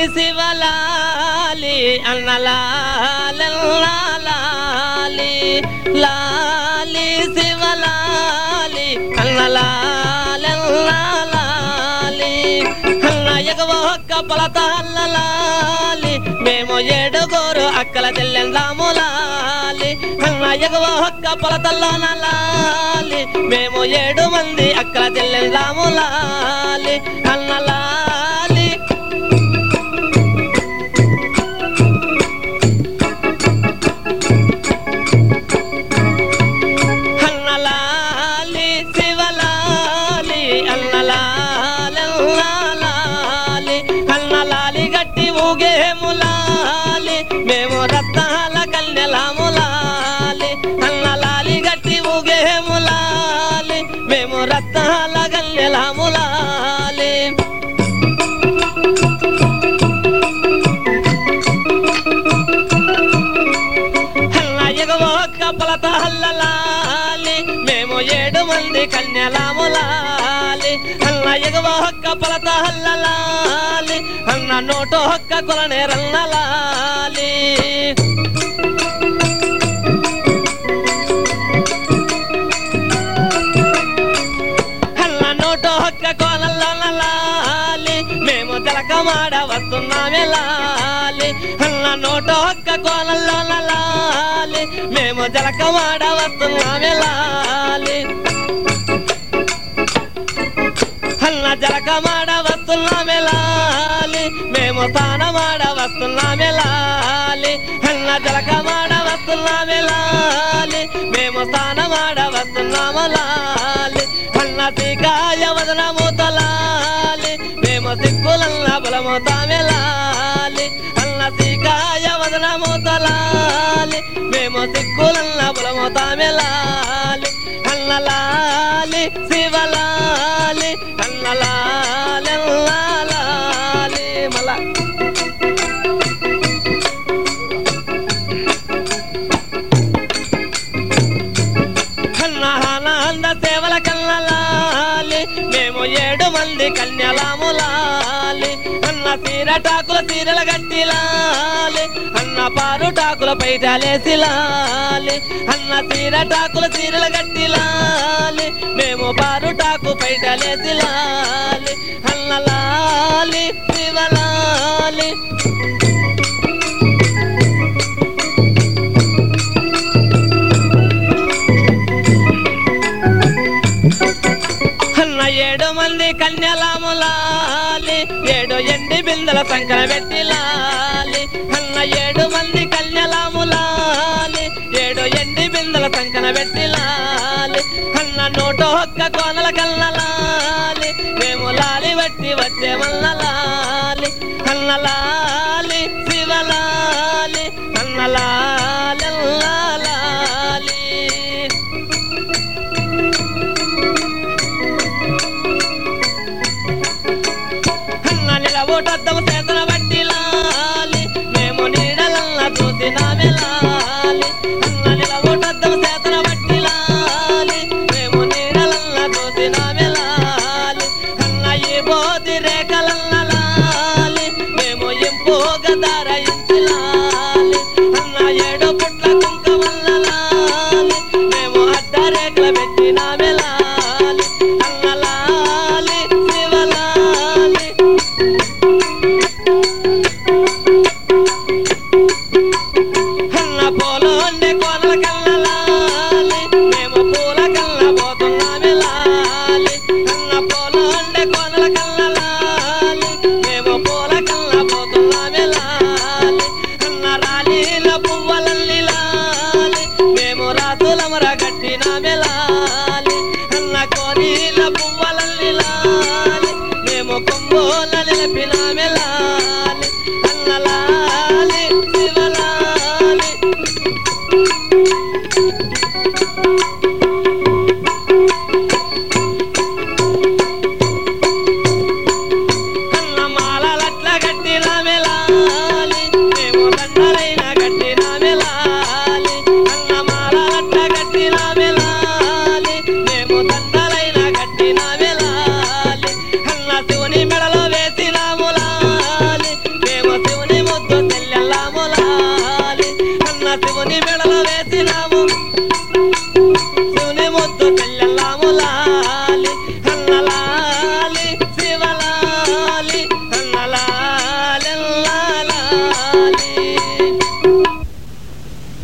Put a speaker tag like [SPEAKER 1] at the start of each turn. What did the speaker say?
[SPEAKER 1] శివలాలి అన్నలాలి లాలి శివలాలి అన్నలాలి అన్న ఎగవ ఒక్క పలత అల్లలాలి మేము ఏడుగురు అక్కల తెల్లెందాములాలి అన్న ఎగవ ఒక్క పలతల్లోనలాలి మేము ఏడు మంది అక్కల తెల్లెందాములాలి అన్నలాలి అన్నలాలి శివలాలి అన్నలాలి అన్నలాలి గట్టి ఊగేములాలి మేము రత్నాల కన్యలాములాలి అన్నలాలి గట్టి ఊగేములాలి మేము రత్నాల కన్యలాములాలి ఎగవోక్క పలత హల్లలాలి మేము ఏడు మంది కన్యలాములాలి అన్న ఎగవోక్క పలత హల్లలాలి అన్న నోటు హొక్క కొలనే రన్నలాలి అన్న నోటు హొక్క కోనల్లాలి మేము తిలకమాడ వస్తున్నామే లాలి అన్న నోటు హొక్క కోనల్లాలి మేము జలకమాడ వస్తున్నామే లాలి అన్న జలకమాడ వస్తున్నామే లాలి మేము తానమాడ వస్తున్నామే లాలి అన్న జలకమాడ వస్తున్నామే లాలి మేము స్థానమాడ వస్తున్నాము లాలి అన్న శ్రీకాయ వదనము తలాలి మేము సిక్కులన్న బలముతామే లాలి అన్న శ్రీకాయ వదనము తలాలి మేము సిక్కులన్న బలముతామే లాలి అన్న లాలి శివలాలి అన్న లాలి లాలి మళ్ళా కన్నానంద సేవల కన్నలాలి మేము ఏడు మంది కన్యలాములాలి అన్న తీరటాకుల తీరల గట్టిలాలి అన్న పారుటాకుల పైటలేసి లాలి అన్న తీరటాకుల తీరల గట్టిలాలి మేము పారుటాకు పైటలేసి లాలి అన్న లాలి శివలాలి అన్న ఏడు మంది కన్యలాములాలి ఏడు ఎండి బిందెల సంకర పెట్టి లాలి అన్న ఏడు మంది కన్యలాములాలి ఏడు ఎండి బిందెల సంకన పెట్టి లాలి అన్న నోటు ఒక్క కోనల కన్నలాలి మేము లాలి బట్టి వచ్చే లాలి అన్న లాలి శివలాలి అన్న లాలి లాలి అన్న నిలబోటద్దము చేతన బట్టి లాలి మేము నీడలన్న చూసినామే లాలి అన్న నిలబోటద్దము చేతన బట్టి లాలి మేము నీడలన్న చూసినామే లాలి అన్న ఈ బోధి రేఖలన్న లాలి మేము ఇంపుగా దారయించి లాలి అన్న ఏడు పుట్ల కుంకమల్ల లాలి మేము అడ్డ రేఖలు పెట్టినామే లాలి అన్న లాలి శివలాలి అన్న పూలు ఉండే కోనల కల్లలాలి మేము పూల కల్ల పోతున్నామే లాలి అన్న పూలు ఉండే కోనల కల్లలాలి మేము పూల కల్ల పోతున్నామే లాలి అన్న శివుని మెడలో వేసినాము శివుని ముద్దు పెళ్ళెల్లాము లాలి